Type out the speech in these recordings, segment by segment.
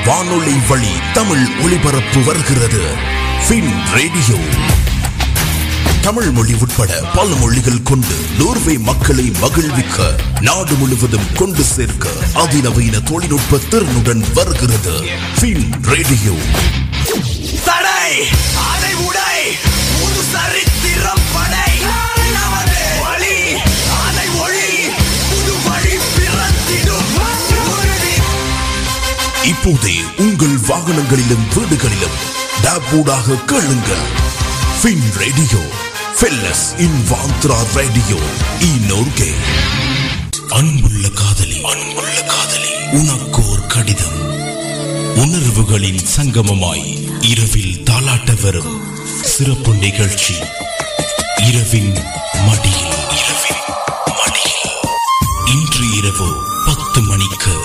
வானொலி வழி தமிழ் ஒளிபரப்பு வருகிறது பின் ரேடியோ தமிழ் மொழி உட்பட பல மொழிகள் கொண்டு நோர்வே மக்களை மகிழ்விக்க நாடு முழுவதும் கொண்டு சேர்க்க அதிநவீன தொழில்நுட்ப திறனுடன் வருகிறது பின் ரேடியோ தடை அதை உடை புது சரித்திரம் படை நமது வழி அதை ஒளி புது வழி பிறந்திடும் உறுதி இப்போதே உங்கள் வாகனங்களிலும் வீடுகளிலும் டேப்பூடாக கேளுங்கள் பின் ரேடியோ ஃபெல்லஸ் இன் வாந்த்ரா ரேடியோ இ நோர்கே அன்புள்ள காதலி அன்புள்ள காதலி உனக்கோர் கடிதம் உணர்வுகளின் சங்கமமாய் இரவில் தாலாட்ட வரும் சிறப்பு நிகழ்ச்சி இரவின் மடியில் இரவின் மடியில் இன்று இரவு பத்து மணிக்கு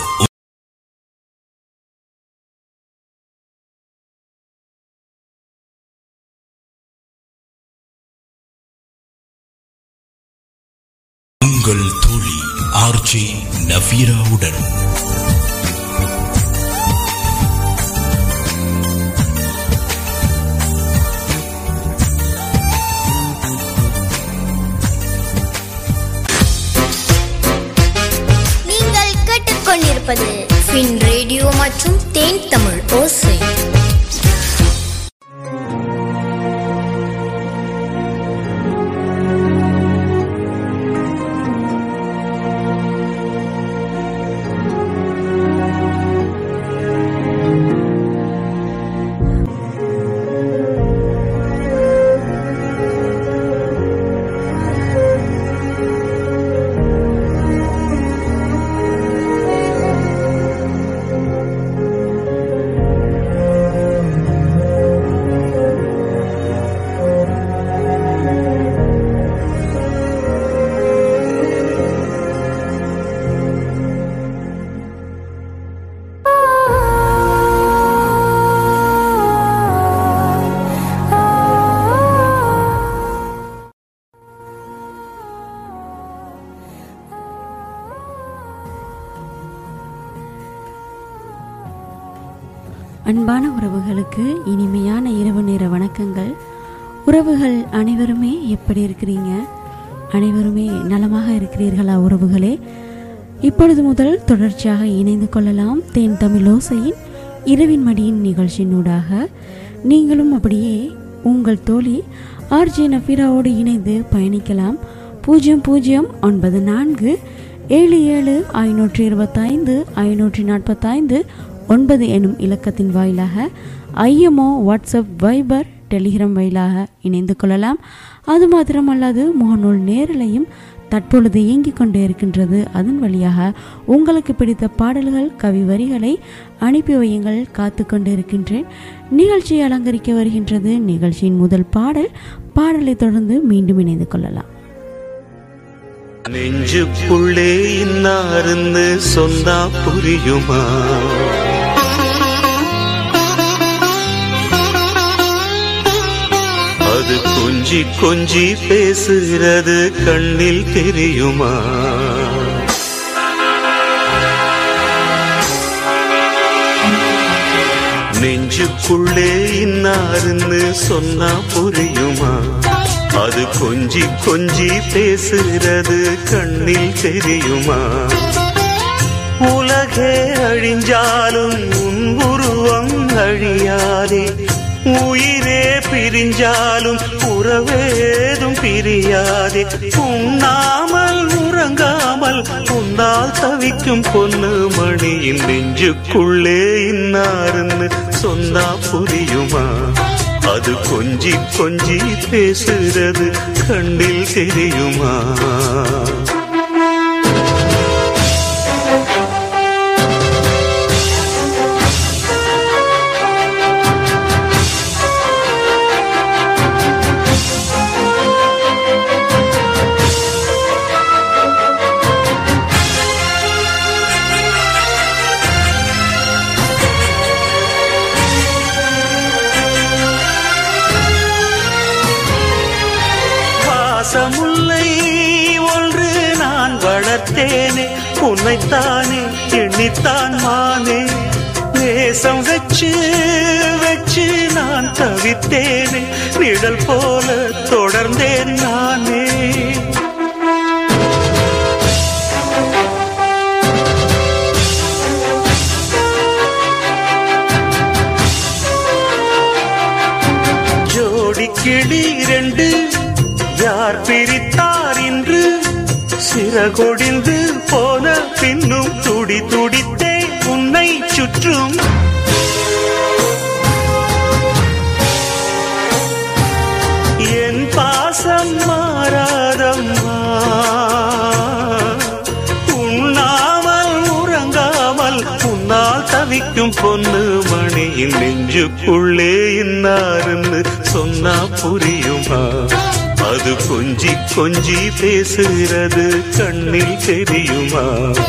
உங்கள் தோழி ஆர்ஜே நவீராவுடன் நீங்கள் கேட்டுக்கொண்டிருப்பது ஃபின் ரேடியோ மற்றும் தேன் தமிழ் ஓசை அன்பான உறவுகளுக்கு இனிமையான இரவு நேர வணக்கங்கள் உறவுகள் அனைவருமே எப்படி இருக்கிறீங்க அனைவருமே நலமாக இருக்கிறீர்களா உறவுகளே இப்பொழுது முதல் தொடர்ச்சியாக இணைந்து கொள்ளலாம் தேன் தமிழோசையின் இரவின் மடியின் நிகழ்ச்சியினூடாக நீங்களும் அப்படியே உங்கள் தோழி ஆர்ஜே நஃபீராவோடு இணைந்து பயணிக்கலாம் பூஜ்ஜியம் பூஜ்ஜியம் ஒன்பது நான்கு ஏழு ஏழு ஐநூற்றி இருபத்தைந்து ஐநூற்றி நாற்பத்தைந்து ஒன்பது எனும் இலக்கத்தின் வாயிலாக ஐஎம்ஓ வாட்ஸ்அப் வைபர் டெலிகிராம் வாயிலாக இணைந்து கொள்ளலாம் அது மாத்திரமல்லாது முகநூல் நேரலையும் தற்பொழுது இயங்கிக் கொண்டே இருக்கின்றது அதன் வழியாக உங்களுக்கு பிடித்த பாடல்கள் கவி வரிகளை அனுப்பி வையுங்கள் காத்து கொண்டு இருக்கின்றேன் நிகழ்ச்சியை அலங்கரிக்க வருகின்றது நிகழ்ச்சியின் முதல் பாடல் பாடலை தொடர்ந்து மீண்டும் இணைந்து கொள்ளலாம் நெஞ்சுக்குள்ளே இன்னாருன்னு சொன்னா புரியுமா அது கொஞ்சி கொஞ்சி பேசுகிறது கண்ணில் தெரியுமா நெஞ்சுக்குள்ளே இன்னாருன்னு சொன்னா புரியுமா அது கொஞ்சி கொஞ்சி பேசுகிறது கண்ணில் தெரியுமா உலகே அழிஞ்சாலும் உன் உருவம் அழியாதே உயிரே பிரிஞ்சாலும் உறவேதும் பிரியாதே உண்ணாமல் உறங்காமல் உன்னால் தவிக்கும் பொண்ணு மணியின் நெஞ்சுக்குள்ளே இன்னாருன்னு சொன்னா புரியுமா அது கொஞ்சி கொஞ்சி பேசுறது கண்ணில் தெரியுமா பாசமுல்லை ஒன்று நான் வளர்த்தேனே உன்னைத்தானே எண்ணித்தான் மானே நேசம் வச்சு வச்சு நான் தவித்தேனே நிழல் போல தொடர்ந்தேன் நானே ஜோடி கிளி ரெண்டு யார் பிரித்தார் இன்று சிறகொடிந்து போன பின்னும் துடி துடித்தே உன்னை சுற்றும் என் பாசம் மாறாதம்மா உண்ணாமல் உறங்காமல் உன்னால் தவிக்கும் பொண்ணு மணியின் நெஞ்சுக்குள்ளே இன்னாருன்னு சொன்னா புரியுமா அது கொஞ்சி கொஞ்சி பேசுகிறது கண்ணில் தெரியுமா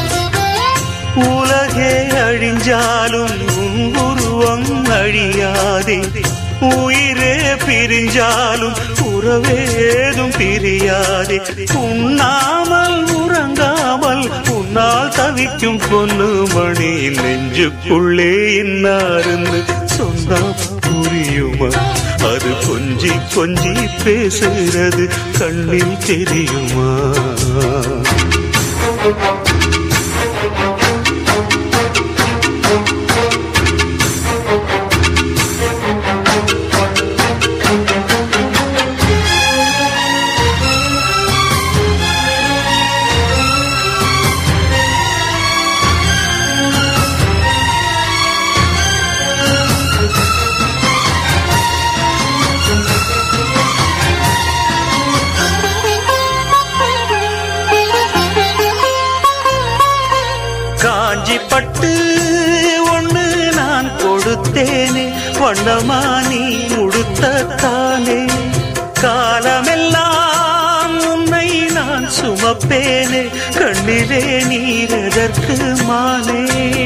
உலகே அழிஞ்சாலும் உன் உருவம் அழியாதே உயிரே பிரிஞ்சாலும் உறவேதும் பிரியாதே உண்ணாமல் உறங்காமல் உன்னால் தவிக்கும் பொண்ணு மணி நெஞ்சுக்குள்ளே இன்னாருன்னு சொன்னா புரியுமா அது கொஞ்சி கொஞ்சி பேசுகிறது கண்ணில் தெரியுமா காஞ்சி பட்டு ஒண்ணு நான் கொடுத்தேனே வண்ணமா நீ உடுத்தத்தானே காலமெல்லாம் உன்னை நான் சுமப்பேனே கண்ணிலே நீரதற்கு மானே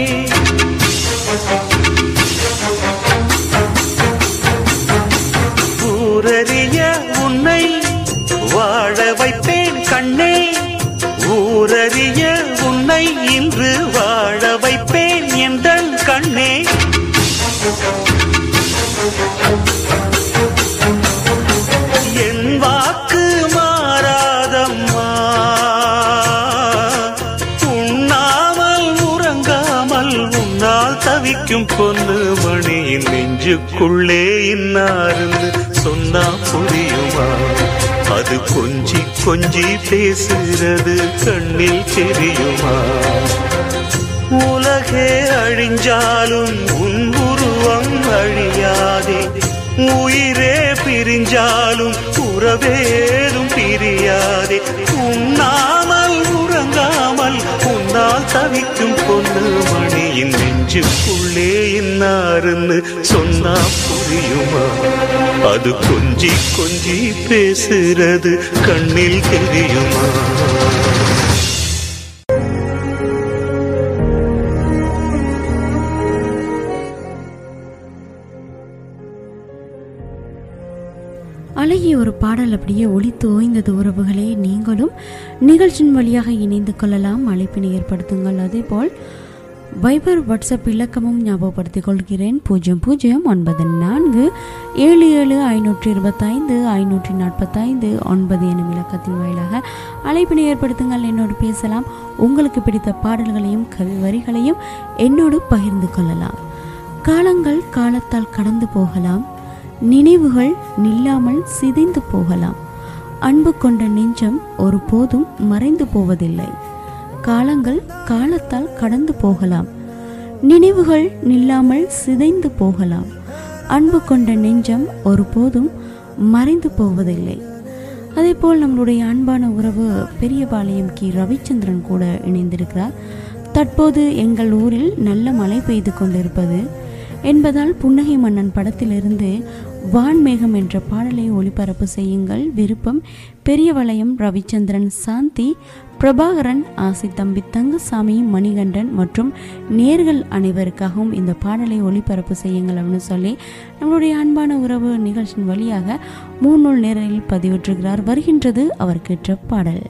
ஊரறிய உன்னை வாழ வைப்பேன் கண்ணே ஊரறிய உன்னை இன்று வாழ வைப்பேன் எந்தன் கண்ணே என் வாக்கு மாறாதம்மா உண்ணாமல் உறங்காமல் உன்னால் தவிக்கும் பொண்ணு மணியின் நெஞ்சுக்குள்ளே இன்னாருன்னு சொன்னா புரியுமா அது கொஞ்சி கொஞ்சி பேசுறது கண்ணில் தெரியுமா உலகே அழிஞ்சாலும் உன் உருவம் அழியாதே உயிரே பிரிஞ்சாலும் உறவேதும் பிரியாதே உண்ணாமல் உறங்காமல் உன்னால் தவிக்கும் பொண்ணு மணியின் நெஞ்சுக்குள்ளே இன்னாருன்னு சொன்னா புரியுமா அது கொஞ்சி கொஞ்சி பேசுறது கண்ணில் தெரியுமா அழகிய ஒரு பாடல் அப்படியே ஒலித்து ஓய்ந்தது உறவுகளே நீங்களும் நிகழ்ச்சியின் வழியாக இணைந்து கொள்ளலாம் அழைப்பினை ஏற்படுத்துங்கள் அதேபோல் வைபர் வாட்ஸ்அப் இலக்கமும் ஞாபகப்படுத்திக் கொள்கிறேன் பூஜ்ஜியம் பூஜ்ஜியம் ஒன்பது நான்கு ஏழு ஏழு ஐநூற்றி இருபத்தைந்து ஐநூற்றி நாற்பத்தைந்து ஒன்பது எனும் இலக்கத்தின் வாயிலாக அழைப்பினை ஏற்படுத்துங்கள் என்னோடு பேசலாம் உங்களுக்கு பிடித்த பாடல்களையும் கவி வரிகளையும் என்னோடு பகிர்ந்து கொள்ளலாம் காலங்கள் காலத்தால் கடந்து போகலாம் நினைவுகள் நில்லாமல் சிதைந்து போகலாம் அன்பு கொண்ட நெஞ்சம் ஒருபோதும் மறைந்து போவதில்லை காலங்கள் காலத்தால் கடந்து போகலாம் நினைவுகள் நில்லாமல் சிதைந்து போகலாம் அன்பு கொண்ட நெஞ்சம் ஒருபோதும் மறைந்து போவதில்லை அதேபோல் நம்மளுடைய அன்பான உறவு பெரியபாளையம் கி ரவிச்சந்திரன் கூட இணைந்திருக்கிறார் தற்போது எங்கள் ஊரில் நல்ல மழை பெய்து கொண்டிருப்பது என்பதால் புன்னகை மன்னன் படத்திலிருந்து வான்மேகம் என்ற பாடலை ஒளிபரப்பு செய்யுங்கள் விருப்பம் பெரியவளையம் ரவிச்சந்திரன் சாந்தி பிரபாகரன் ஆசி தம்பி தங்கசாமி மணிகண்டன் மற்றும் நேர்கள் அனைவருக்காகவும் இந்த பாடலை ஒளிபரப்பு செய்யுங்கள் அப்படின்னு சொல்லி நம்மளுடைய அன்பான உறவு நிகழ்ச்சியின் வழியாக மூணு நேரில் பதிவிட்டிருக்கிறார் வருகின்றது அவர் கேட்ட பாடல்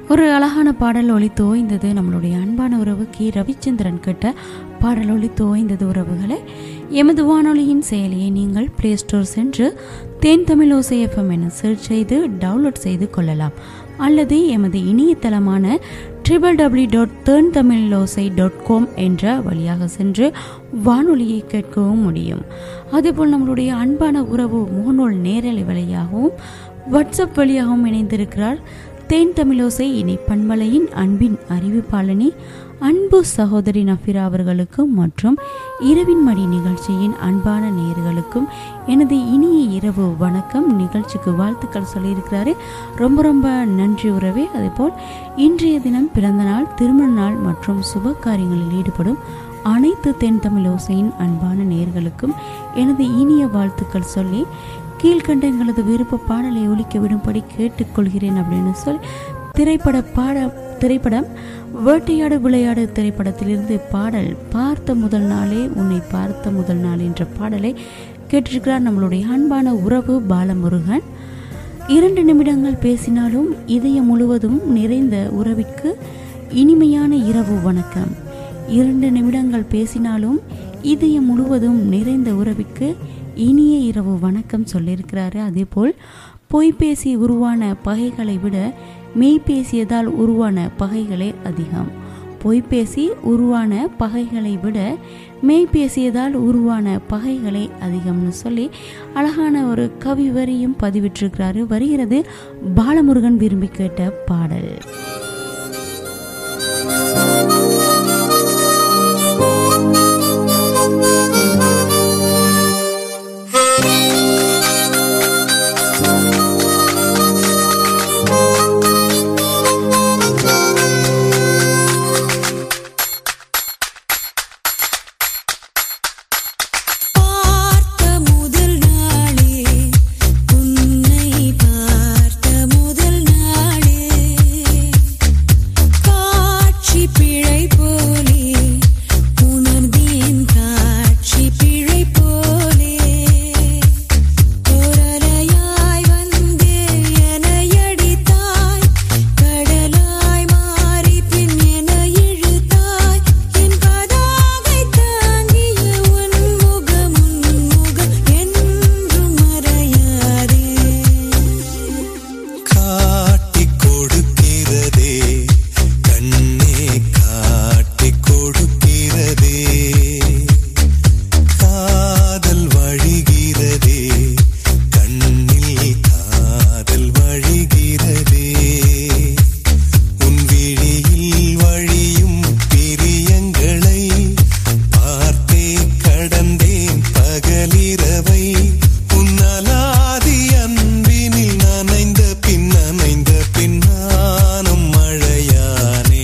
ஒரு அழகான பாடல் ஒளி தோய்ந்தது நம்மளுடைய அன்பான உறவு கி ரவிச்சந்திரன் கிட்ட பாடல் ஒளி தோய்ந்தது உறவுகளை எமது வானொலியின் செயலியை நீங்கள் பிளே ஸ்டோர் சென்று தேன் தமிழ் ஓசை எஃப்எம் என சர்ச் செய்து டவுன்லோட் செய்து கொள்ளலாம் அல்லது எமது இணையதளமான triple W dot Then Tamil Osai dot com என்ற வழியாக சென்று வானொலியை கேட்கவும் முடியும் அதேபோல் நம்மளுடைய அன்பான உறவு முகநூல் நேரலை வழியாகவும் வாட்ஸ்அப் வழியாகவும் இணைந்திருக்கிறார் தேன் தமிழோசை இணை பண்பலையின் அன்பின் அறிவிப்பாளனி அன்பு சகோதரி நஃபிரா அவர்களுக்கும் மற்றும் இரவின் மடி நிகழ்ச்சியின் அன்பான நேயர்களுக்கும் எனது இனிய இரவு வணக்கம் நிகழ்ச்சிக்கு வாழ்த்துக்கள் சொல்லியிருக்கிறாரு ரொம்ப ரொம்ப நன்றி உறவே அதேபோல் இன்றைய தினம் பிறந்த நாள் திருமண நாள் மற்றும் சுப காரியங்களில் ஈடுபடும் அனைத்து தென் தமிழ் ஓசையின் அன்பான நேயர்களுக்கும் எனது இனிய வாழ்த்துக்கள் சொல்லி கீழ்கண்ட எங்களது விருப்ப பாடலை ஒலிக்க விடும்படி கேட்டுக்கொள்கிறேன் அப்படின்னு சொல் திரைப்பட பாட திரைப்படம் வேட்டையாடு விளையாடு திரைப்படத்திலிருந்து பாடல் பார்த்த முதல் நாளே உன்னை பார்த்த முதல் நாள் என்ற பாடலை கேட்டிருக்கிறார் நம்மளுடைய அன்பான உறவு பாலமுருகன் இரண்டு நிமிடங்கள் பேசினாலும் இதயம் முழுவதும் நிறைந்த உறவிற்கு இனிமையான இரவு வணக்கம் இரண்டு நிமிடங்கள் பேசினாலும் இதயம் முழுவதும் நிறைந்த உறவிற்கு இனிய இரவு வணக்கம் சொல்லியிருக்கிறாரு அதேபோல் பொய் பேசி உருவான பகைகளை விட மெய் பேசியதால் உருவான பகைகளே அதிகம் பொய் பேசி உருவான பகைகளை விட மெய் பேசியதால் உருவான பகைகளே அதிகம்னு சொல்லி அழகான ஒரு கவி வரியும் பதிவிட்டிருக்கிறாரு வருகிறது பாலமுருகன் விரும்பி கேட்ட பாடல் பார்த்த முதல் நாளே உன்னை பார்த்த முதல் நாளே காட்சி பிழை போலே உணர்ந்தேன் காட்சி பிழை போலே ஓரலையாய் வந்து என்னை அடித்தாய் கடலாய் மாறி பின் என இழுத்தாய் என் பதாகை தாங்கிய உன் முகம் உன் முகம் என்றும் மறையாதே காட்டிக் கொடுக்கிறதே கண்ணே காட்டிக் கொடுக்கிறதே காதல் வழிகிறதே கண்ணில் காதல் வழிகிறதே உன் விழியில் வழியும் பிரியங்களை பார்த்தே கடந்தேன் பகலிரவை உன்னலாதி அன்பினில் நனைந்த பின் நனைந்த பின் நானும் மழையானே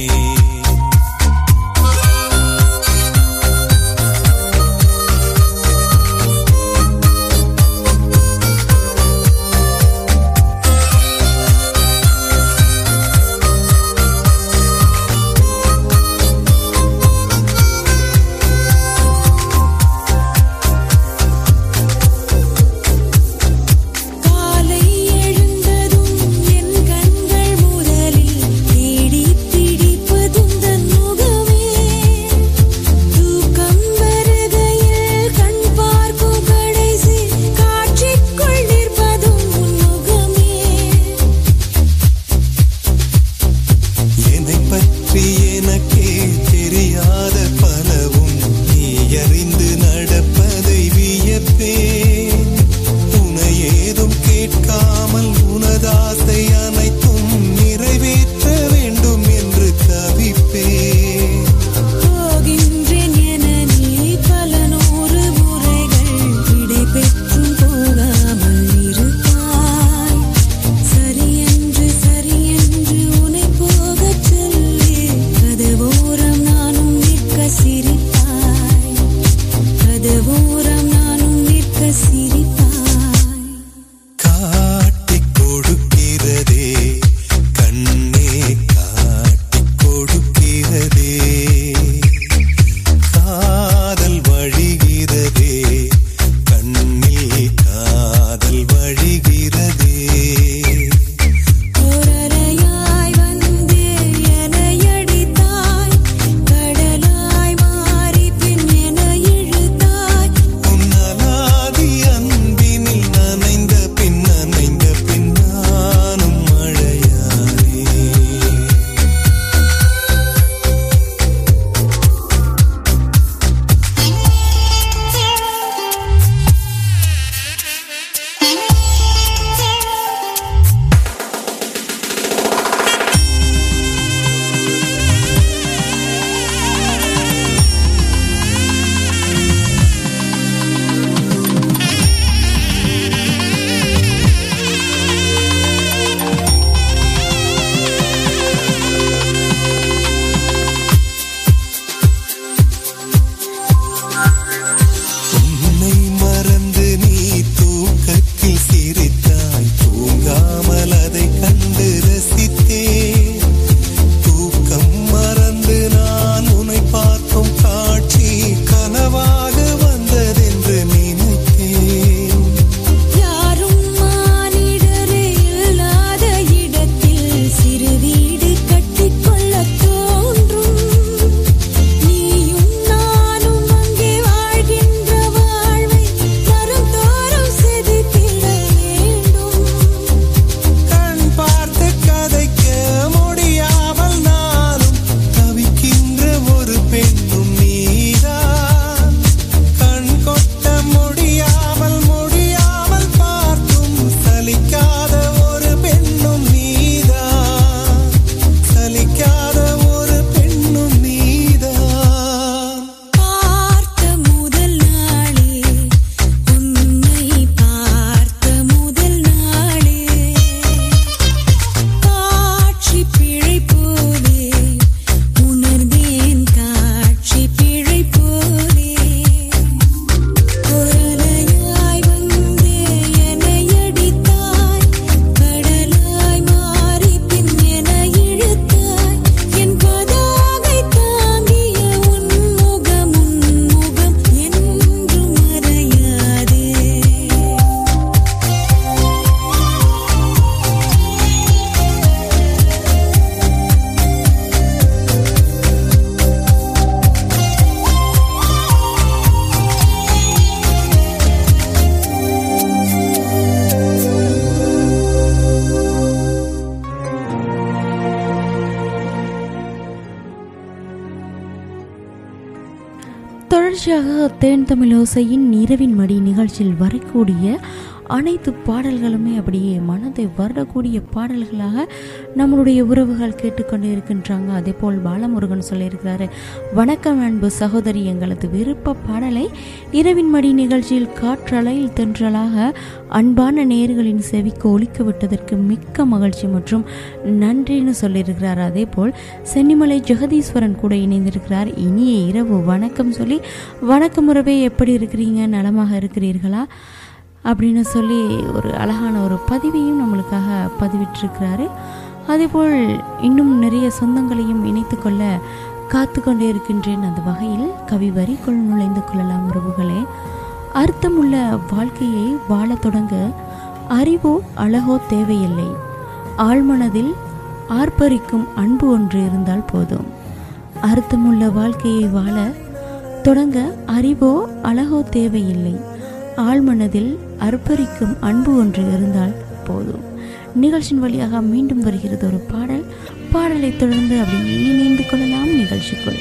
தொடர்ச்சியாக தேன் தமிழோசையின் இரவின் மடி நிகழ்ச்சியில் வரக்கூடிய அனைத்து பாடல்களுமே அப்படியே மனதை வருடக்கூடிய பாடல்களாக நம்மளுடைய உறவுகள் கேட்டுக்கொண்டு இருக்கின்றாங்க அதே போல் பாலமுருகன் சொல்லியிருக்கிறாரு வணக்கம் அன்பு சகோதரி எங்களது விருப்ப பாடலை இரவின் மடி நிகழ்ச்சியில் காற்றலையில் தென்றலாக அன்பான நேர்களின் செவிக்கு ஒலிக்க விட்டதற்கு மிக்க மகிழ்ச்சி மற்றும் நன்றின்னு சொல்லியிருக்கிறார் அதே போல் சென்னிமலை ஜெகதீஸ்வரன் கூட இணைந்திருக்கிறார் இனிய இரவு வணக்கம் சொல்லி வணக்கம் உறவே எப்படி இருக்கிறீங்க நலமாக இருக்கிறீர்களா அப்படின்னு சொல்லி ஒரு அழகான ஒரு பதிவையும் நம்மளுக்காக பதிவிட்டிருக்கிறாரு அதேபோல் இன்னும் நிறைய சொந்தங்களையும் இணைத்து கொள்ள காத்து கொண்டே இருக்கின்றேன் அந்த வகையில் கவி வரிக்குள் நுழைந்து கொள்ளலாம் உறவுகளே அர்த்தமுள்ள வாழ்க்கையை வாழத் தொடங்க அறிவோ அழகோ தேவையில்லை ஆழ்மனதில் ஆர்ப்பரிக்கும் அன்பு ஒன்று இருந்தால் போதும் அர்த்தமுள்ள வாழ்க்கையை வாழ தொடங்க அறிவோ அழகோ தேவையில்லை ஆழ்மனதில் அர்ப்பரிக்கும் அன்பு ஒன்று இருந்தால் போதும் நிகழ்ச்சியின் வழியாக மீண்டும் வருகிறது ஒரு பாடல் பாடலை தொடர்ந்து அப்படி இணைந்து கொள்ளலாம் நிகழ்ச்சிக்குள்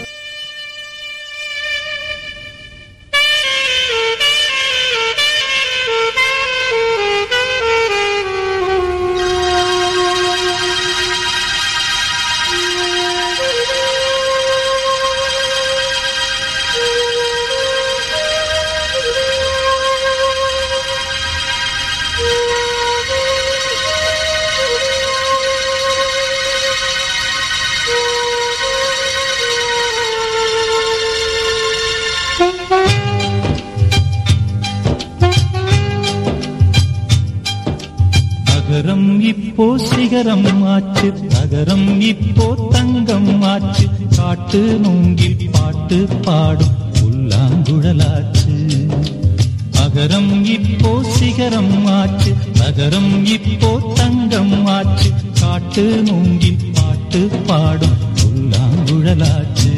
நகரம் இப்போ சிகரம் ஆச்சு நகரம் இப்போ தங்கம் ஆச்சு காட்டு நோங்கில் பாட்டு பாடும் புல்லாங்குழலாச்சு நகரம் இப்போ சிகரம் ஆச்சு நகரம் இப்போ தங்கம் ஆச்சு காட்டு நோங்கில் பாட்டு பாடும் புல்லாங்குழலாச்சு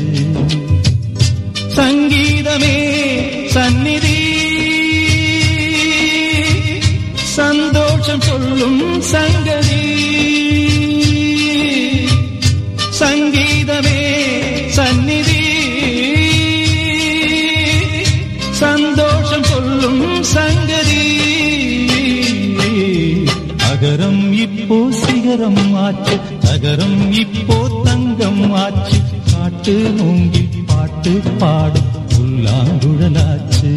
சங்கீதமே சந்நிதி சந்தோஷம் சொல்லும் சங்கதி சங்கீதமே சந்நிதி சந்தோஷம் சொல்லும் சங்கதி அகரம் இப்போ சிகரம் ஆச்சு நகரம் இப்போ தங்கம் ஆச்சு காட்டு நோங்கில் பாட்டு பாடும் புல்லாங்குழலாச்சு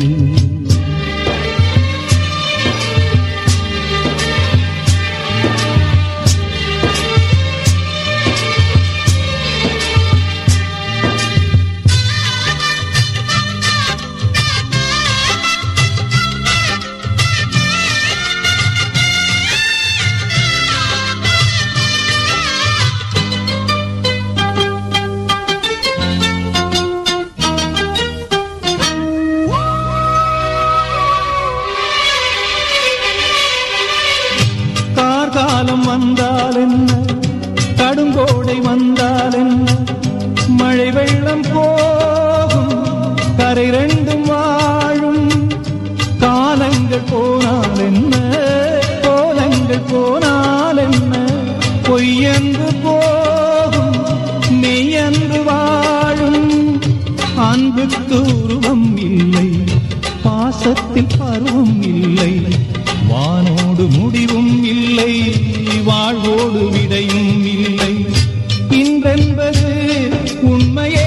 கார்காலம் வந்தால் என்ன கடுங்கோடை வந்தால் என்ன மழை வெள்ளம் போகும் கரை ரெண்டும் வாழும் காலங்கள் போனால் என்ன கோலங்கள் போனால் என்ன பொய்யன்று போகும் மெய்யன்று வாழும் அன்புக்கு உருவம் இல்லை பாசத்தில் பருவம் இல்லை வானோடு முடிவும் இல்லை வாழ்வோடு விடையும் இல்லை இன்றென்பது உண்மையே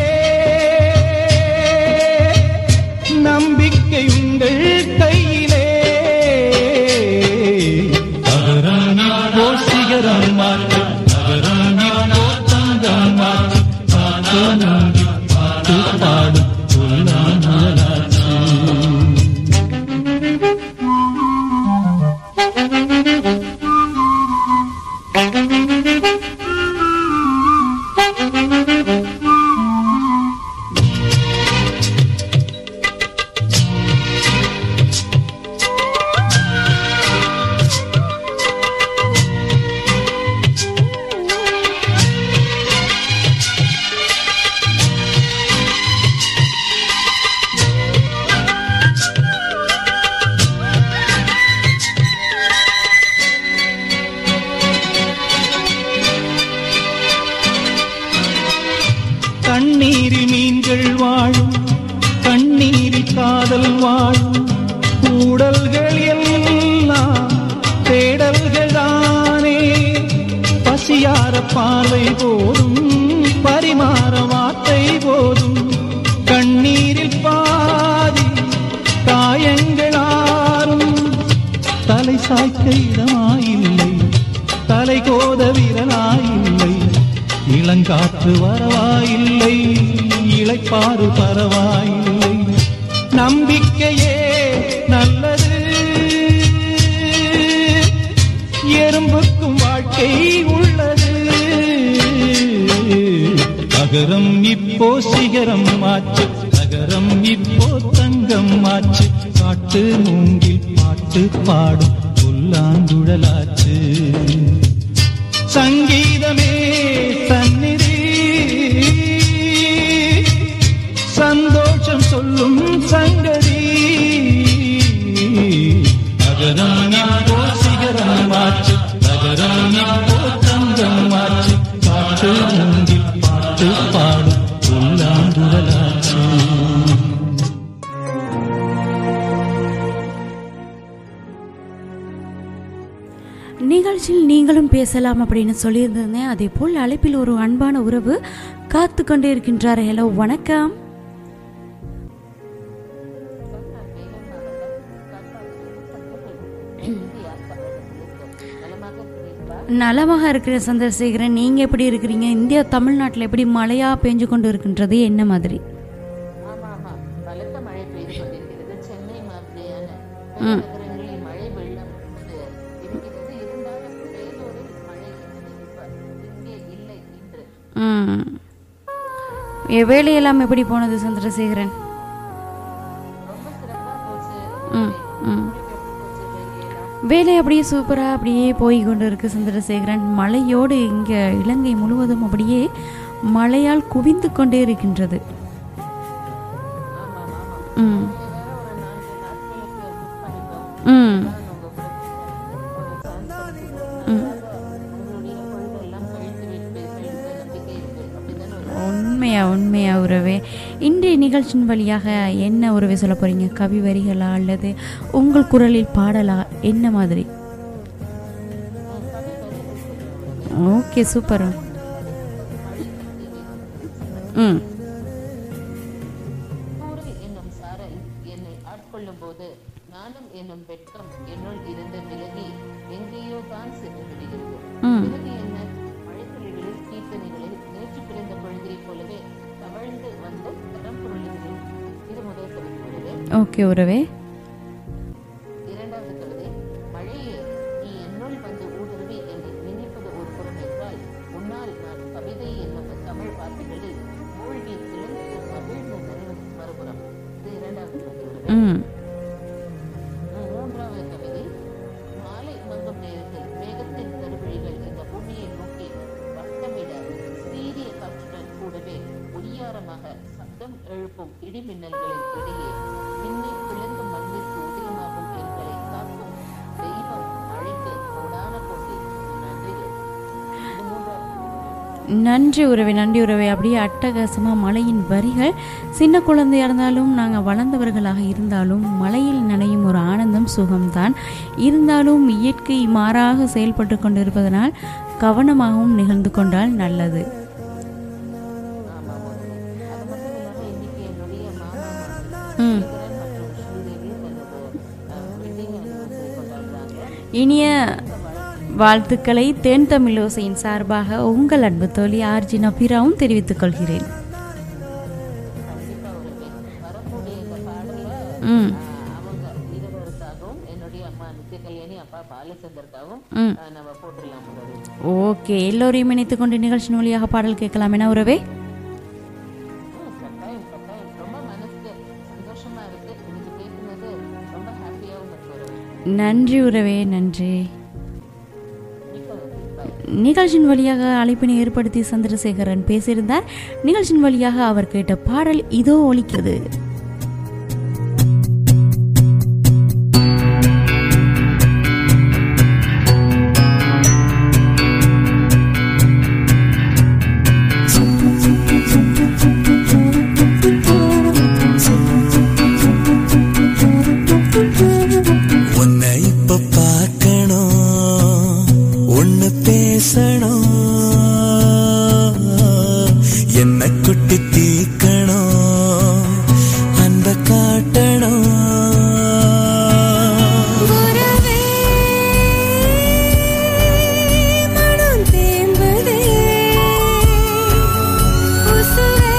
நம்பிக்கை உங்கள் கையிலே அகராணி போ சிகரம் மாற்று அகராணி போ தங்கம் மாற்று காத்து நம்பி பாட்டு பாடும் புல்லாங்குழலாச்சு கண்ணீரில் மீன்கள் வாழும் கண் வாழும் கூடல்கள் எல்லாம் தேடல்கள் தானே பசியார பார்வை போதும் பரிமாற வார்த்தை போதும் கண்ணீரில் பாதி காயங்களாரும் தலை சாய்க்க இடமாயில்லை தலை கோத விரலாயில்லை இளங்காற்று வரவாயில்லை இளைப்பாறு பரவாயில்லை நம்பிக்கையே நல்லது எறும்புக்கும் வாழ்க்கை உள்ளது நகரம் இப்போ சிகரம் ஆச்சு நகரம் இப்போ தங்கம் ஆச்சு காட்டு மூங்கில் பாட்டு பாடும் புல்லாங்குழலாச்சு சங்கீதமே சந்நிதி சந்தோஷம் சொல்லும் சங்கதி நகரம் இப்போ சிகரம் ஆச்சு நகரம் இப்போ தங்கம் ஆச்சு காட்டு மூங்கில் பாட்டு பாடும் புல்லாங்குழலாச்சு நிகழ்ச்சியில் நீங்களும் பேசலாம் அப்படின்னு சொல்லியிருந்தேன் அதே போல் அழைப்பில் ஒரு அன்பான உறவு காத்து கொண்டே இருக்கின்றார் ஹலோ வணக்கம் நலமாக இருக்கிற சந்திரசேகரன் நீங்க எப்படி இருக்கிறீங்க இந்தியா தமிழ்நாட்டில் எப்படி மழையா பெஞ்சு கொண்டு இருக்கின்றது என்ன மாதிரி ஆமா ஆமா பலத்த மழை பெய்து கொண்டிருக்கிறது சென்னை மாதிரியான ம். நகரங்களில் மழை வெள்ளம் இது இருக்கிறது இருந்தாலும் வேலூரில் மழை என்பது இப்ப இங்கே இல்லை இன்று ம் எ- வேலையெல்லாம் எப்படி போனது சந்திரசேகரன் ரொம்ப சிறப்பா போச்சு ம் ம் எப்படி போச்சு வேலையெல்லாம் வேலை அப்படியே சூப்பராக அப்படியே போய் கொண்டு இருக்கு சந்திரசேகரன் மழையோடு இங்கே இலங்கை முழுவதும் அப்படியே மழையால் குவிந்து கொண்டே இருக்கின்றது ம் வேற ஒரு நான்கு நாட்களுக்கு மிஸ் பண்ணிட்டோம் ம் நான் உங்க கூட ஒரு சான்ஸ் உங்களுடைய பொழுதெல்லாம் கழித்து விட்டு என்ற நம்பிக்கை இருக்கு அப்படிதானே ஒரு உண்மையா உண்மையா உறவே இன்றைய நிகழ்ச்சியின் வழியாக என்ன உறவே சொல்ல போறீங்க கவி வரிகளா அல்லது உங்கள் குரலில் பாடலா என்ன மாதிரி ஓகே சூப்பர் ம் கூரை என்னும் சாரல் என்னை ஆட்கொள்ளும் போது நானும் என்னும் வெட்கம் என்னுள் இருந்து விலகி எங்கேயோ தான் சென்று விடுகிறது ம் விலகி என்ன மழைத்துளிகளில் கீர்த்தனைகளில் நேற்று பிறந்த பொழுதைப் போலவே தவழ்ந்து வந்து தரம் பொருளுகிறேன் இது முதல் கவிதை ஓகே உறவே இரண்டாவது கவிதை மழையே நீ என்னுள் வந்து ஊடுருவி என்னை நினைப்பது ஒரு புறம் என்றால் உன்னால் நான் கவிதை என்னும் தமிழ் வார்த்தைகளில் மூழ்கி திளைத்து மகிழ்ந்து நிறைவது மறுபுறம் இது இரண்டாவது கவிதை ம் மூன்றாவது கவிதை மாலை மங்கும் நேரத்தில் மேகத்தின் கருவழிகள் இந்த பூமியை நோக்கி வட்டமிட சீரிய காற்றுடன் கூடவே ஒய்யாரமாக சப்தம் எழுப்பும் இடிமின்னல்களின் இடையே விண்ணை பிளந்து மண்ணிற்கு உதயமாகும் எங்களை காக்கும் தெய்வம் அழைத்து கோடான கோட்டி நன்றிகள் இது மூன்றாவது கவிதை. நன்றி உறவே நன்றி உறவே அப்படியே அட்டகாசமாக மலையின் வரிகள் சின்ன குழந்தையாக இருந்தாலும் நாங்கள் வளர்ந்தவர்களாக இருந்தாலும் மலையில் நனையும் ஒரு ஆனந்தம் சுகம்தான் இருந்தாலும் இயற்கை மாறாக செயல்பட்டு கொண்டிருப்பதனால் கவனமாகவும் நிகழ்ந்து கொண்டால் நல்லது ஆமா ஓகே. அது மட்டும் இல்லாம இன்னைக்கு என்னுடைய மாமா ம் மகன் மற்றும் ஸ்ரீதேவி தனது வெட்டிங் அனிவர்சரி கொண்டாடுறாங்க இனிய வாழ்த்துக்களை தென் தமிழோசையின் சார்பாக உங்கள் அன்பு தோழி ஆர்ஜி நபீராவும் தெரிவித்துக் கொள்கிறேன் கண்டிப்பா ஒரு வரக்கூடிய இந்த பாடல ம் அவங்க இருவருக்காகவும் என்னுடைய அம்மா நித்ய கல்யாணி அப்பா பாலச்சந்தருக்காகவும் ம் அஹ், நம்ம போட்டுடலாம் உறவே. ஓகே எல்லோரையும் இணைத்துக் கொண்டு நிகழ்ச்சியின் வழியாக பாடல் கேட்கலாம் என உறவே ம், கட்டாயம் கட்டாயம் ரொம்ப மனசுக்கு சந்தோஷமா இருக்கு இன்னைக்கு பேசுனது ரொம்ப ஹாப்பியாகவும் இருக்கு உறவே. நன்றி உறவே நன்றி மிக்க நன்றி பாய் நிகழ்ச்சியின் வழியாக அழைப்பினை ஏற்படுத்தி சந்திரசேகரன் பேசியிருந்தார் நிகழ்ச்சியின் வழியாக அவர் கேட்ட பாடல் இதோ ஒலிக்கிறது பேசணும் என்ன கொட்டி தீக்கணும் அன்ப காட்டணும் உறவே மனம் தேம்புதே உசுரே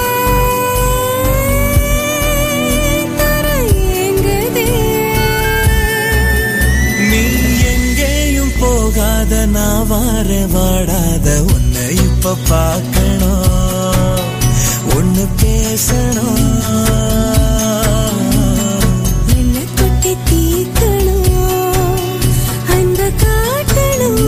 தர ஏங்குதே நீ எங்கேயும் போகாத நான் வார வாடாத உன்னை இப்ப பார்க்கணும் ஒன்னு பேசணும் என்ன கொட்டி தீக்கணும் அன்ப காட்டணும்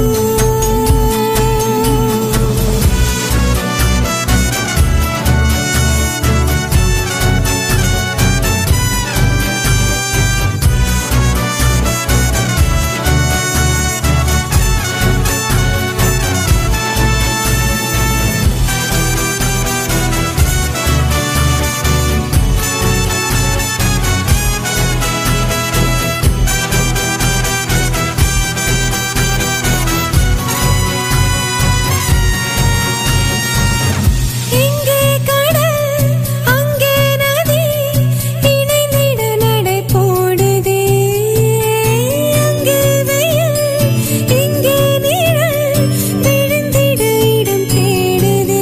இங்கே கடல் அங்கே நதி இணைந்திட நடை போடுதே அங்கே வெயில் இங்கே நிழல் விழுந்திட இடம் தேடுதே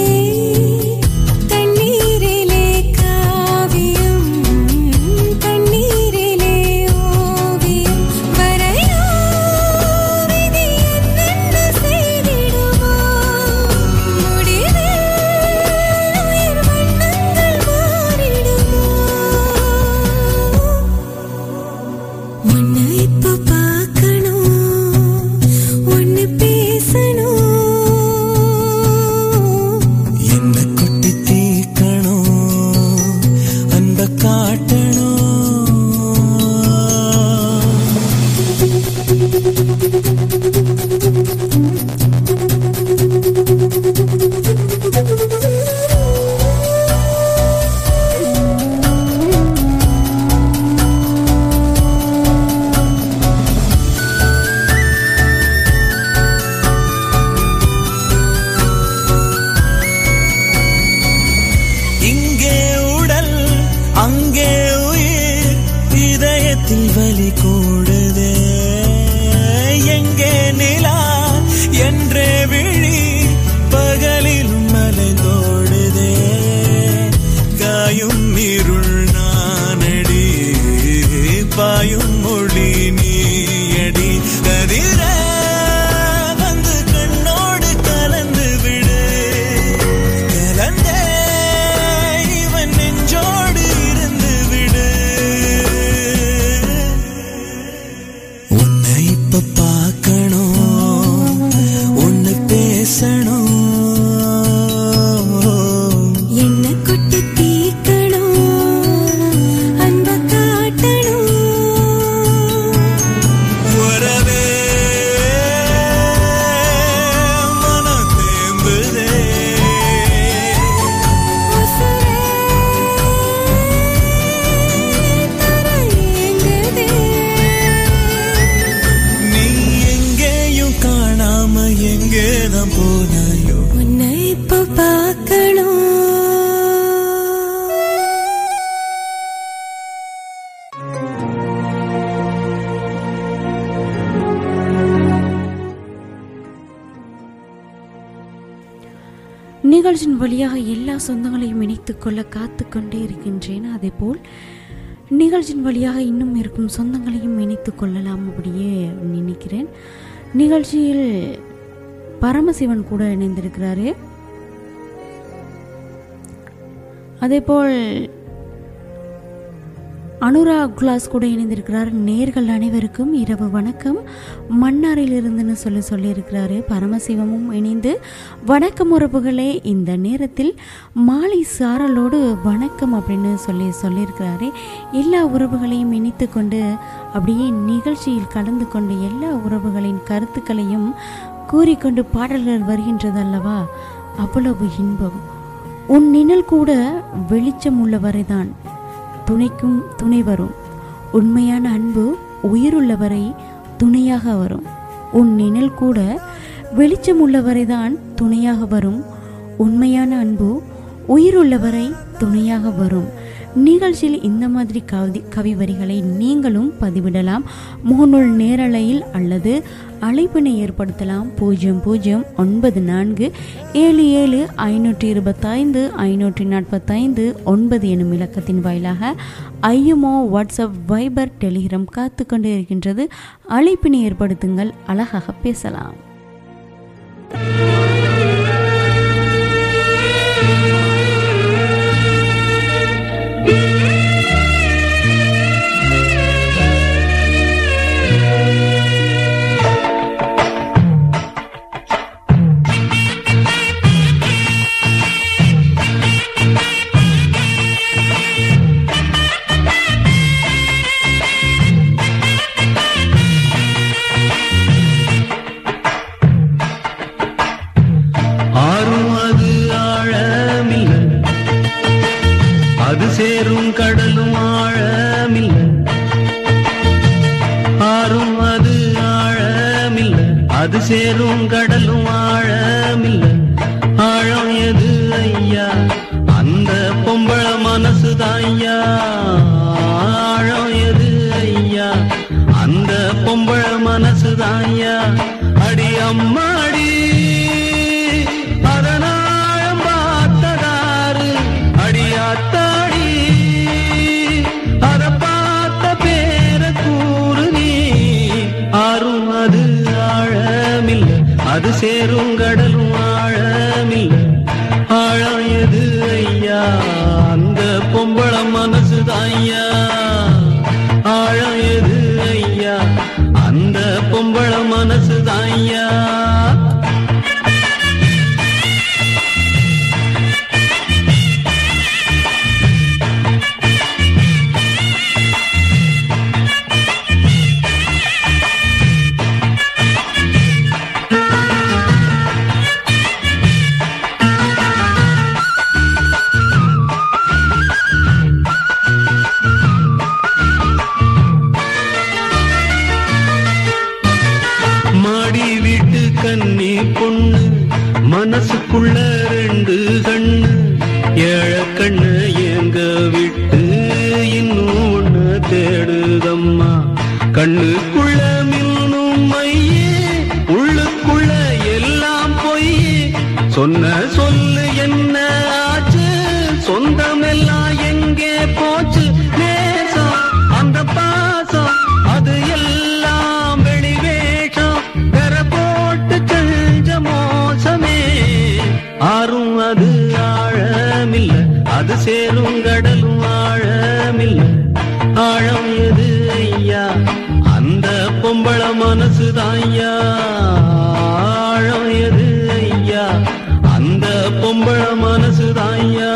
தண்ணீரிலே காவியம் தண்ணீரிலே ஓவியம் வரையோ விதி என்னென்ன செய்திடுமோ முடிவில் உயிர் வண்ணங்கள் மாறிடுமோ உன்னை இப்ப பார்க்கணும் ஒன்னு பேசணும் என்ன கொட்டி தீக்கணும் அன்ப காட்டணும் இங்கே உடல் அங்கே உயிர் இதயத்தில் வலி கூடுதே எங்கே நிலா என்றே விழி பகலிலும் மலைந்தோடுதே காயும் இருள் நானடி பாயும் மொழி நீயடி கதிர வந்து கண்ணோடு கலந்து விடு கலந்தே இவன் நெஞ்சோடு இருந்து விடு உன்னை இப்ப பார்க்கணும் ஒன்னு பேசணும் என்ன கொட்டி தீக்கணும் அன்ப காட்டணும் உறவே மனம் தேம்புதே உசுரே தர ஏங்குதே நீ எங்கேயும் காணாம எங்கேதான் போனாயோ உன்னை இப்ப பார்க்கணும் நிகழ்ச்சியின் வழியாக எல்லா சொந்தங்களையும் இணைத்துக் கொள்ள காத்து கொண்டே இருக்கின்றேன் அதேபோல் நிகழ்ச்சியின் வழியாக இன்னும் இருக்கும் சொந்தங்களையும் இணைத்துக் கொள்ளலாம் அப்படியே நினைக்கிறேன் நிகழ்ச்சியில் பரமசிவன் கூட இணைந்திருக்கிறாரு அதேபோல் அனுராக் குலாஸ் கூட இணைந்திருக்கிறார் நேர்கள் அனைவருக்கும் இரவு வணக்கம் மன்னாரில் இருந்துன்னு சொல்லி சொல்லியிருக்கிறாரு பரமசிவமும் இணைந்து வணக்கம் உறவுகளே இந்த நேரத்தில் மாலை சாரலோடு வணக்கம் அப்படின்னு சொல்லி சொல்லியிருக்கிறாரு எல்லா உறவுகளையும் இணைத்து கொண்டு அப்படியே நிகழ்ச்சியில் கலந்து கொண்டு எல்லா உறவுகளின் கருத்துக்களையும் கூறிக்கொண்டு பாடல்கள் வருகின்றது அல்லவா அவ்வளவு இன்பம் உன் நிழல் கூட வெளிச்சம் உள்ளவரைதான் துணைக்கும் துணை வரும் உண்மையான அன்பு உயிருள்ளவரை துணையாக வரும் உன் நிழல் கூட வெளிச்சம் உள்ளவரைதான் துணையாக வரும் உண்மையான அன்பு உயிருள்ளவரை துணையாக வரும் நிகழ்ச்சியில் இந்த மாதிரி கவி கவி வரிகளை நீங்களும் பதிவிடலாம் முகநூல் நேரலையில் அல்லது அழைப்பினை ஏற்படுத்தலாம் பூஜ்ஜியம் பூஜ்ஜியம் ஒன்பது நான்கு ஏழு ஏழு ஐநூற்றி இருபத்தைந்து ஐநூற்றி நாற்பத்தைந்து ஒன்பது எனும் இலக்கத்தின் வாயிலாக ஐஎம்ஓ வாட்ஸ்அப் வைபர் டெலிகிராம் காத்து கொண்டு இருக்கின்றது அழைப்பினை ஏற்படுத்துங்கள் அழகாக பேசலாம் ஆறும் அது ஆழமில்ல அது சேரும் கடலும் ஆழமில்ல ஆறும் அது ஆழமில்ல அது சேரும் கடலும் ஆழமில்ல ஆழம் எது ஐயா அந்த பொம்பள மனசுதான் ஐயா ஆழம் எது ஐயா அந்த பொம்பள மனசுதான் ஐயா அடி அம்மாடி அதனாழம் பார்த்ததாரு அடியாத்தாடி அத பார்த்த பேர கூறு நீ ஆறும் அது ஆழமில்ல அது சேரும் கடலும் ஆழமில்ல ஆழம் எது ஐயா அந்த பொம்பள மனசுதான் ஐயா ஆழம் எது ஐயா அந்த பொம்பள மனசுதான் ஐயா மாடி வீட்டு கன்னி பொண்ணு மனசுக்குள்ள ரெண்டு கண்ணு ஏழ கண்ணு எங்க விட்டு இன்னும் ஒண்ணு தேடுதம்மா கண்ணுக்குள்ள மின்னும் மையே உள்ளுக்குள்ள எல்லாம் பொய் சொன்ன சொல்லு என்ன ஆச்சு சொந்தம் எல்லாம் எங்கே போச்சு நேசம் அந்த பாசம் அது எல்லாம் வெளி வேஷம் பெற போட்டு செஞ்ச மோசமே ஆறும் அது ஆழமில்ல அது சேரும் கடலும் ஆழமில்ல ஆழம் எது ஐயா அந்த பொம்பள மனசுதான் ஐயா ஆழம் எது ஐயா அந்த பொம்பள மனசுதான் ஐயா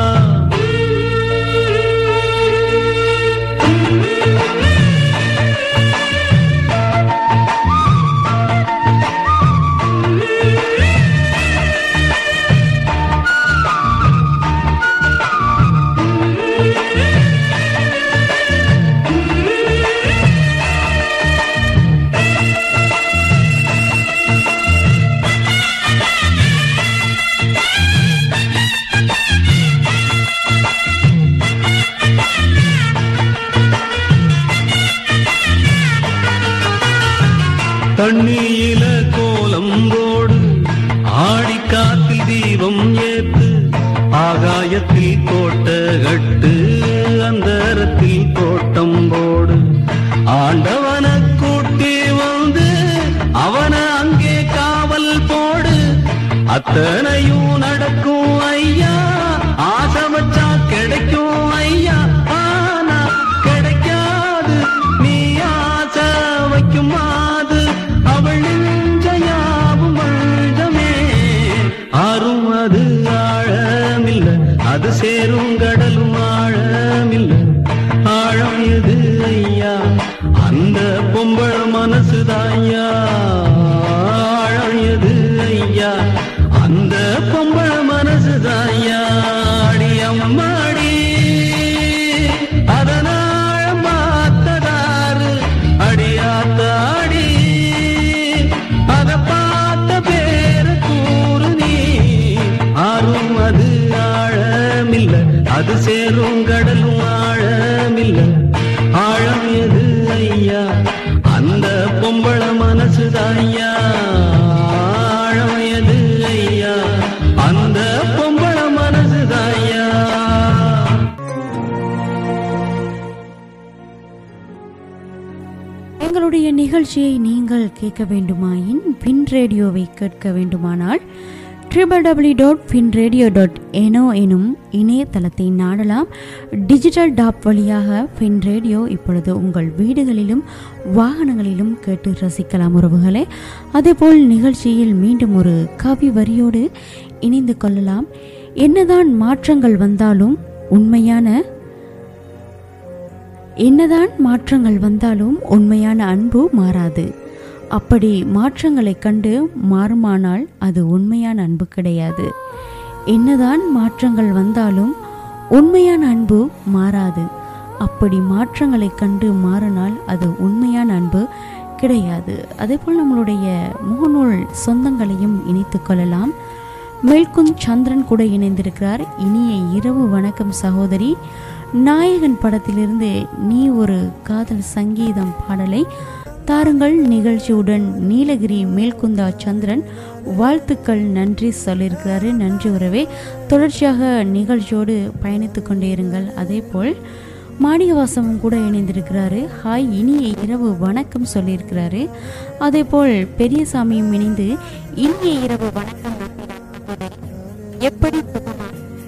தண்ணியில கோலம் போடு ஆடி காத்தில் தீபம் ஏத்து ஆகாயத்தில் கோட்ட கட்டு அந்தரத்தில் தோட்டம் போடு ஆண்டவன கூட்டி வந்து அவன அங்கே காவல் போடு அத்தனையும் நடக்கும் ஐயா ஆசை வச்சா கிடைக்கும் ஐயா ஆனா கிடைக்காது நீ ஆசை வைக்கும் மாது அவள் நெஞ்சயாவும் வந்தமே ஆறும் அது ஆழமில்ல அது சேரும் கடலும் ஆழமில்ல ஆழம் எது ஐயா அந்த பொம்பள மனசுதாய்யா ஆழம் எது ஐயா அந்த பொம்பள மனசுதாய்யா அடியா ஏறும் கடலும் ஆழமில்ல ஆழம் எது ஐயா அந்த பொம்பள மனசுதான் ஐயா ஆழம் எது ஐயா அந்த பொம்பள மனசுதான் ஐயா எங்களுடைய நிகழ்ச்சியை நீங்கள் கேட்க வேண்டுமாயின் பின் ரேடியோவை கேட்க வேண்டுமானால் triple W dot pin radio dot no எனும் இணையதளத்தை நாடலாம் டிஜிட்டல் டாப் வழியாக பின் ரேடியோ இப்பொழுது உங்கள் வீடுகளிலும் வாகனங்களிலும் கேட்டு ரசிக்கலாம் உறவுகளே அதேபோல் நிகழ்ச்சியில் மீண்டும் ஒரு கவி வரியோடு இணைந்து கொள்ளலாம் என்னதான் மாற்றங்கள் வந்தாலும் உண்மையான என்னதான் மாற்றங்கள் வந்தாலும் உண்மையான அன்பு மாறாது அப்படி மாற்றங்களை கண்டு மாறுமானால் அது உண்மையான அன்பு கிடையாது என்னதான் மாற்றங்கள் வந்தாலும் உண்மையான அன்பு மாறாது அப்படி மாற்றங்களை கண்டு மாறினால் அது உண்மையான அன்பு கிடையாது அதேபோல் நம்மளுடைய முகநூல் சொந்தங்களையும் இணைத்துக் கொள்ளலாம் மெல்குந்த் சந்திரன் கூட இணைந்திருக்கிறார் இனிய இரவு வணக்கம் சகோதரி நாயகன் படத்திலிருந்து நீ ஒரு காதல் சங்கீதம் பாடலை தாருங்கள் நிகழ்ச்சியுடன் நீலகிரி மேல்குந்தா சந்திரன் வாழ்த்துக்கள் நன்றி சொல்லியிருக்கிறாரு நன்றி உறவே தொடர்ச்சியாக நிகழ்ச்சியோடு பயணித்து கொண்டே இருங்கள் அதேபோல் மாணிகவாசமும் கூட இணைந்திருக்கிறாரு ஹாய் இனிய இரவு வணக்கம் சொல்லியிருக்கிறாரு அதேபோல் பெரியசாமியும் இணைந்து இனிய இரவு வணக்கம் எப்படி சுகமா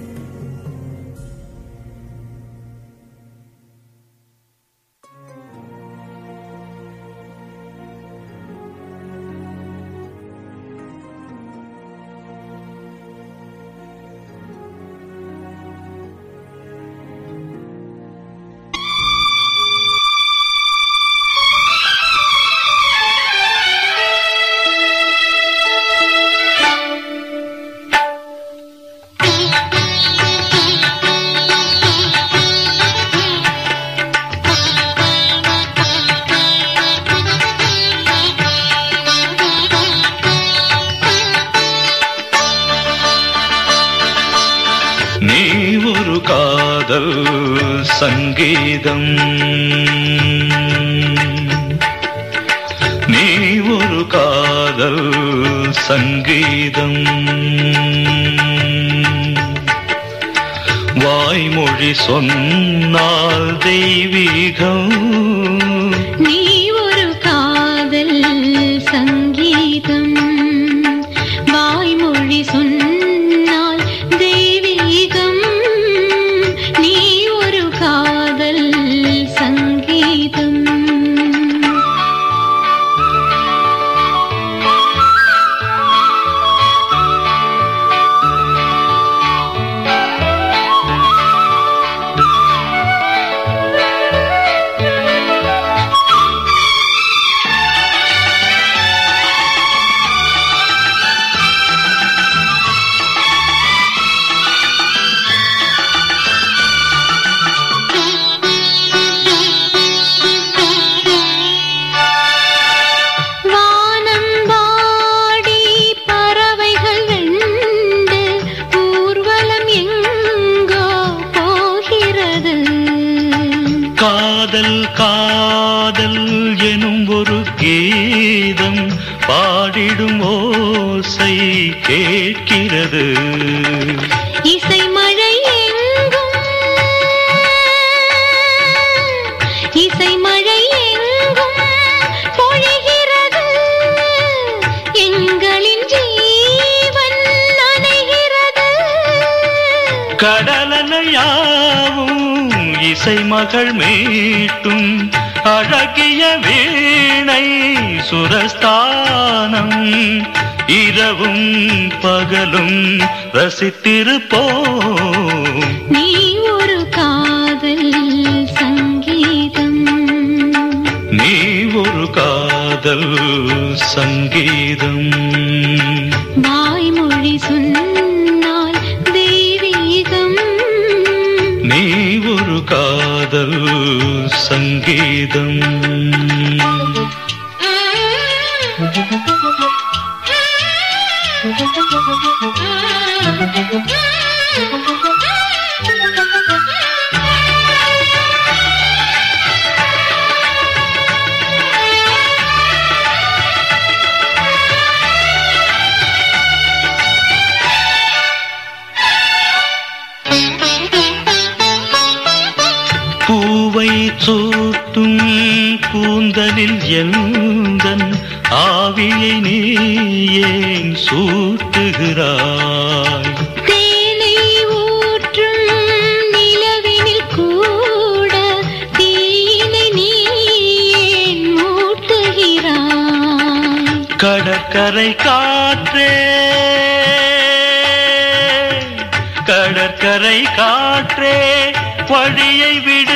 நீ ஒரு காதல் சங்கீதம் நீ ஒரு காதல் சங்கீதம் வாய்மொழி சொன்னால் தெய்வீகம் நீ ஒரு காதல் சங்கீதம் வாய்மொழி சொன்னால் தெய்வீகம் நீ ஒரு காதல் சங்கீதம் வானம்பாடி பறவைகள் வெண்டு ஊர்வலம் எங்கோ போகிறது காதல் காதல் எனும் ஒரு கீதம் பாடிடும் ஓசை கேட்கிறது இசை மழை எங்கும் இசை மழை எங்கும் பொழிகிறது எங்களின் ஜீவன் நனைகிறது கடலனையாவும் இசை மகள் மீட்டும் அழகிய வீணை சுரஸ்தானம் இரவும் பகலும் ரசித்திருப்போம் நீ ஒரு காதல் சங்கீதம் நீ ஒரு காதல் சங்கீதம் வாய்மொழி சொன்னால் தெய்வீகம் நீ ஒரு காதல் சங்கீதம் Thank you. எந்தன் ஆவியை நீ ஏன் சூட்டுகிறாய் தேனை ஊற்றும் நிலவினில் கூட தீனை நீ ஏன் மூட்டுகிறாய் கடற்கரை காற்றே கடற்கரை காற்றே வழியை விடு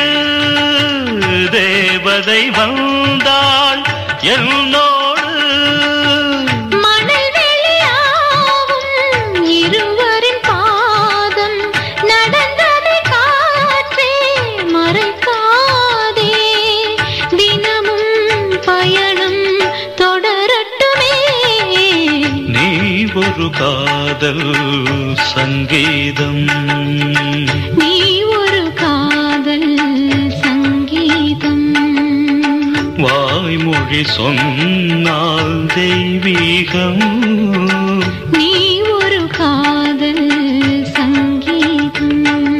தேவதை வந்தாள் என்னோடு மணல் வெளியாகும் இருவரின் பாதம் நடந்ததை காற்றே மறைக்காதே தினமும் பயணம் தொடரட்டுமே நீ ஒரு காதல் சங்கீதம் நீ ஒரு காதல் சங்கீதம் வாய்மொழி சொன்னால் தெய்வீகம் நீ ஒரு காதல் சங்கீதம்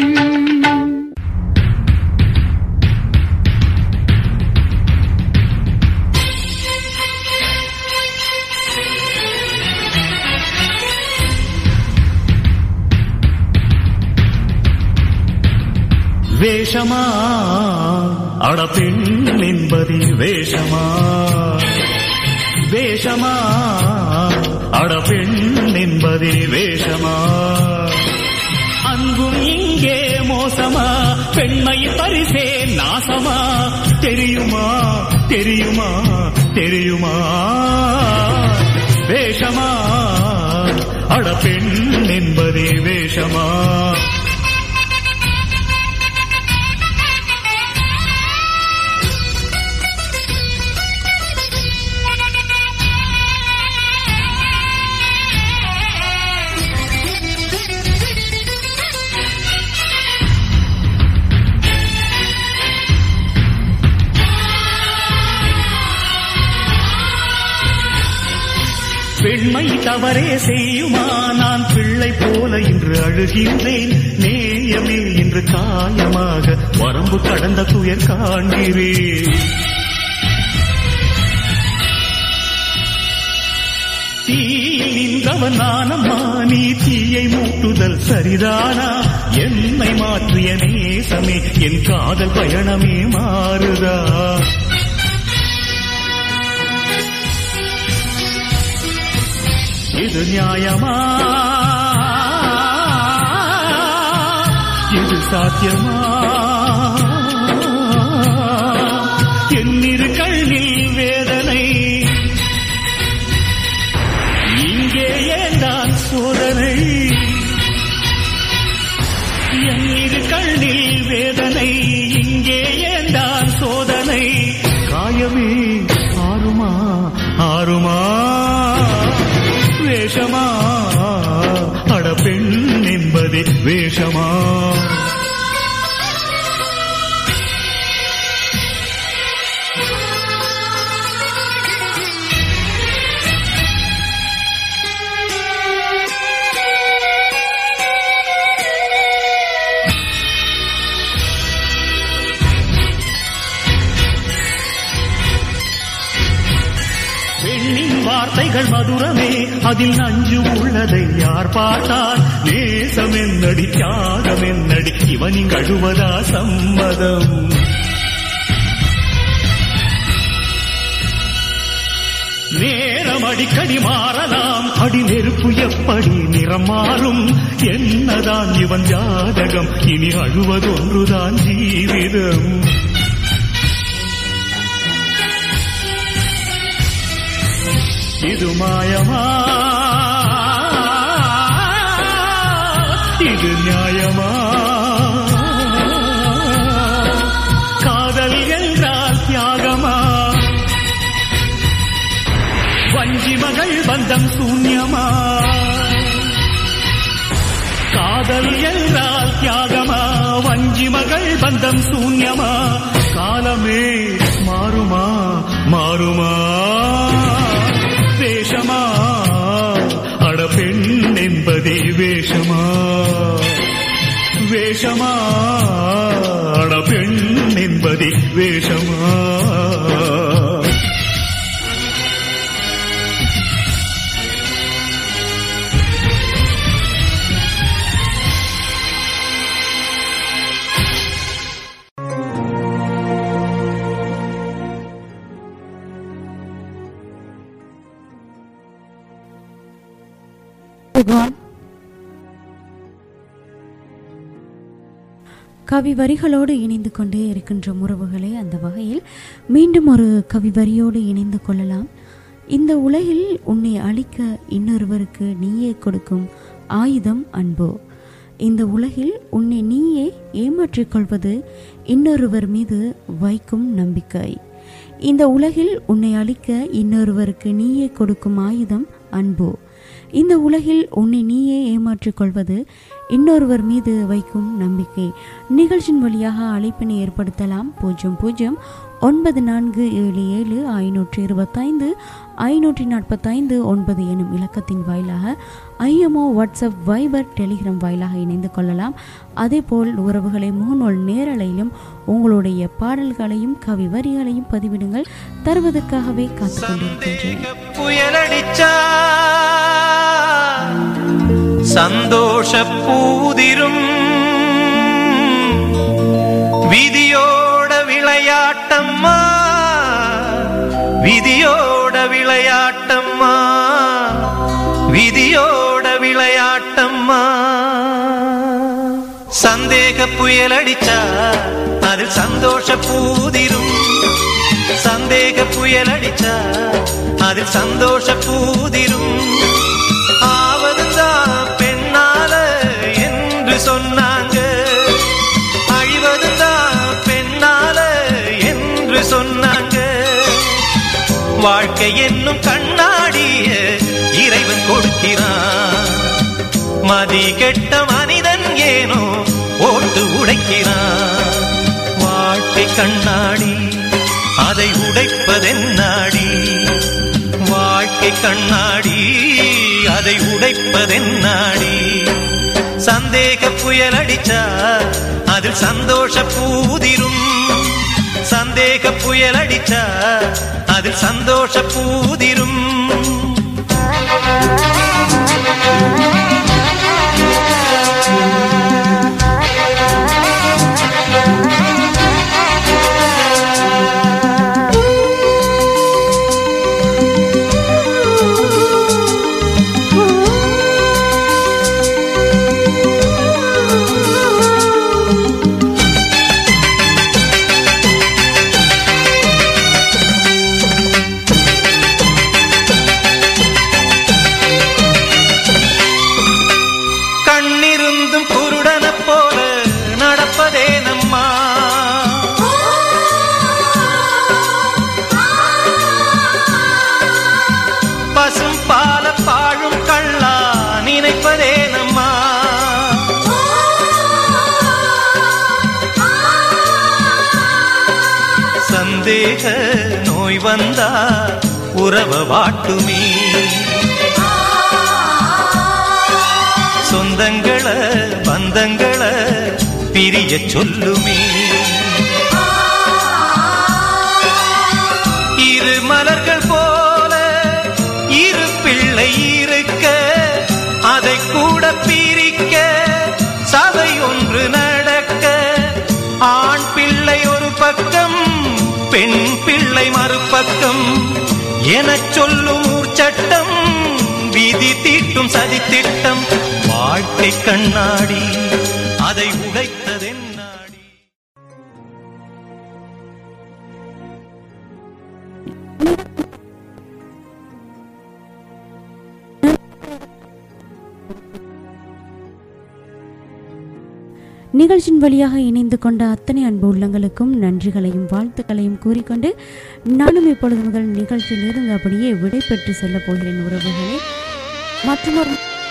வேஷமா அட பெண் என்பது வேஷமா வேஷமா அட பெண் என்பது வேஷமா அன்பும் இங்கே மோசமா பெண்மை பரிசே நாசமா தெரியுமா தெரியுமா தெரியுமா வேஷமா அட பெண் என்பதே வேஷமா பெண்மை தவறே செய்யுமா நான் பிள்ளை போல இன்று அழுகின்றேன் நேயமே இன்று காயமாக வரம்பு கடந்த துயர் காண்கிறேன் தீயில் நின்றவன் நானம்மா நீ தீயை மூட்டுதல் சரிதானா என்னை மாற்றிய நேசமே என் காதல் பயணமே மாறுதா இது நியாயமா இது சாத்தியமா என்னிரு கண்ணில் வேதனை இங்கே ஏந்தான் சோதனை என்னிரு கண்ணில் வேதனை இங்கே ஏந்தான் சோதனை காயமே ஆறுமா ஆறுமா வேஷமா அட பெண் என்பதே வேஷமா பெண்ணின் வார்த்தைகள் மதுரமே அதில் நஞ்சு உள்ளதை யார் பார்த்தார் நேசம் என்னடி தியாகம் என்னடி இவனின் கழுவதா சம்மதம் நேரம் அடிக்கடி மாறலாம் அடி நெருப்பு எப்படி நிறம் மாறும் என்னதான் இவன் ஜாதகம் இனி அழுவதொன்றுதான் ஜீவிதம் இது மாயமா இது நியாயமா காதல் என்றால் தியாகமா வஞ்சி மகள் பந்தம் சூன்யமா காதல் என்றால் தியாகமா வஞ்சி மகள் பந்தம் சூன்யமா காலமே மாறுமா மாறுமா வேஷமா அட பெண் என்பதே வேஷமா வேஷமா அட பெண் என்பதே வேஷமா புகான் கவி வரிகளோடு இணைந்து கொண்டே இருக்கின்ற உறவுகளே அந்த வகையில் மீண்டும் ஒரு கவி வரியோடு இணைந்து கொள்ளலாம் இந்த உலகில் உன்னை அழிக்க இன்னொருவருக்கு நீயே கொடுக்கும் ஆயுதம் அன்போ இந்த உலகில் உன்னை நீயே ஏமாற்றிக் கொள்வது இன்னொருவர் மீது வைக்கும் நம்பிக்கை இந்த உலகில் உன்னை அழிக்க இன்னொருவருக்கு நீயே கொடுக்கும் ஆயுதம் அன்போ இந்த உலகில் உன்னை நீயே ஏமாற்றிக் கொள்வது இன்னொருவர் மீது வைக்கும் நம்பிக்கை நிகழ்ச்சியின் வழியாக அழைப்பினை ஏற்படுத்தலாம் பூஜ்ஜியம் பூஜ்ஜியம் ஒன்பது நான்கு ஏழு ஏழு ஐநூற்றி இருபத்தைந்து ஐநூற்றி நாற்பத்தைந்து ஒன்பது எனும் இலக்கத்தின் வாயிலாக ஐஎம்ஓ வாட்ஸ்அப் வைபர் டெலிகிராம் வாயிலாக இணைந்து கொள்ளலாம் அதேபோல் உறவுகளை முகநூல் நேரலையிலும் உங்களுடைய பாடல்களையும் கவி வரிகளையும் பதிவிடுங்கள் தருவதற்காகவே காத்துக் கொண்டிருக்கின்றேன் புயலடிச்சா சந்தோஷ பூதிரும் விதியோட விளையாட்டம்மா விதியோட விளையாட்டம்மா விதியோட விளையாட்டம்மா சந்தேக புயலடிச்சா அதில் சந்தோஷ பூதிரும் சந்தேக புயல் அடிச்சா அதில் சந்தோஷ பூதிரும் ஆவதுதான் பெண்ணால என்று சொன்னாங்க அழிவதுதான் பெண்ணால என்று சொன்னாங்க வாழ்க்கை என்னும் கண்ணாடிய இறைவன் கொடுக்கிறான் மதி கெட்ட மனிதன் ஏனோ ஓட்டு உடைக்கிறான் வாழ்க்கை கண்ணாடி அதை உடைப்பதென்னாடி வாழ்க்கை கண்ணாடி அதை உடைப்பதென்னாடி சந்தேக புயல் அடிச்சா அதில் சந்தோஷ பூதிரும் சந்தேக புயல் அடிச்சா அதில் சந்தோஷ பூதிரும் கண்ணிருந்தும் குருடன போல நடப்பதே நம்மா பசும் பால பாழும் கள்ளா நினைப்பதே நம்மா சந்தேக நோய் வந்தா உறவ வாட்டுமே சொந்தங்கள பந்தங்கள பிரிய சொல்லுமே இரு மலர்கள் போல இரு பிள்ளை இருக்க அதை கூட பிரிக்க சபை ஒன்று நடக்க ஆண் பிள்ளை ஒரு பக்கம் பெண் பிள்ளை மறுபக்கம் எனச் சொல்லும் ஊர்ச்சட்டம் விதி தீட்டும் சதி திட்டம் வாழ்க்கை கண்ணாடி அதை உடைத்ததென்னாடி நிகழ்ச்சியின் வழியாக இணைந்து கொண்ட அத்தனை அன்பு உள்ளங்களுக்கும் நன்றிகளையும் வாழ்த்துக்களையும் கூறிக்கொண்டு நானும் இப்பொழுது முதல் நிகழ்ச்சியில் இருந்து அப்படியே விடை பெற்று செல்லப் போகிறேன் உறவுகளே மற்றொரு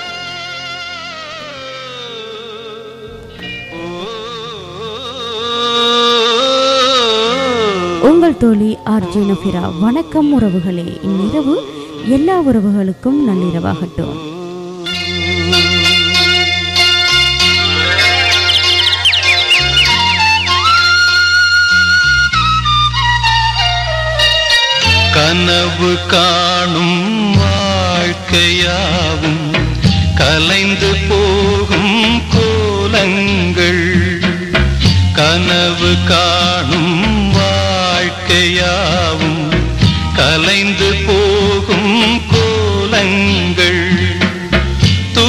உங்கள் தோழி ஆர்ஜே நஃபிரா வணக்கம் உறவுகளே இந்நிரவு எல்லா உறவுகளுக்கும் நள்ளிரவாகட்டும் கனவு காணும் வாழ்க்கையாவும் கலைந்து போகும் கோலங்கள் கனவு காணும் வாழ்க்கையாவும் கலைந்து போகும் கோலங்கள்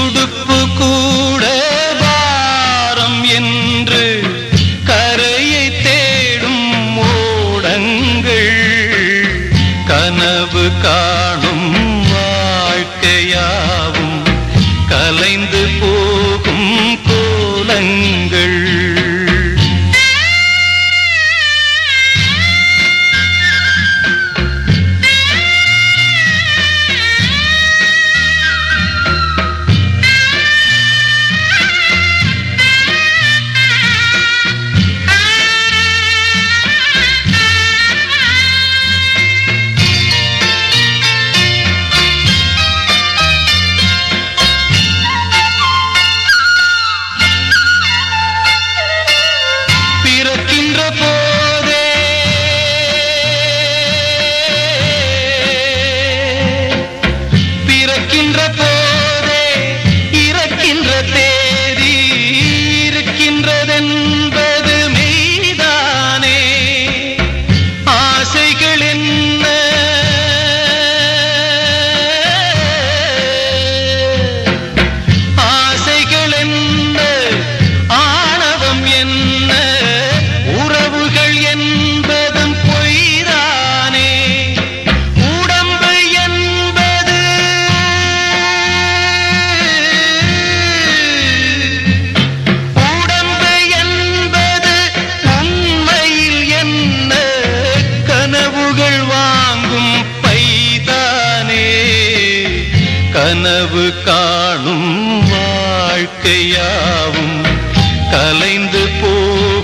கனவு காணும் வாழ்க்கையாவும் கலைந்து போ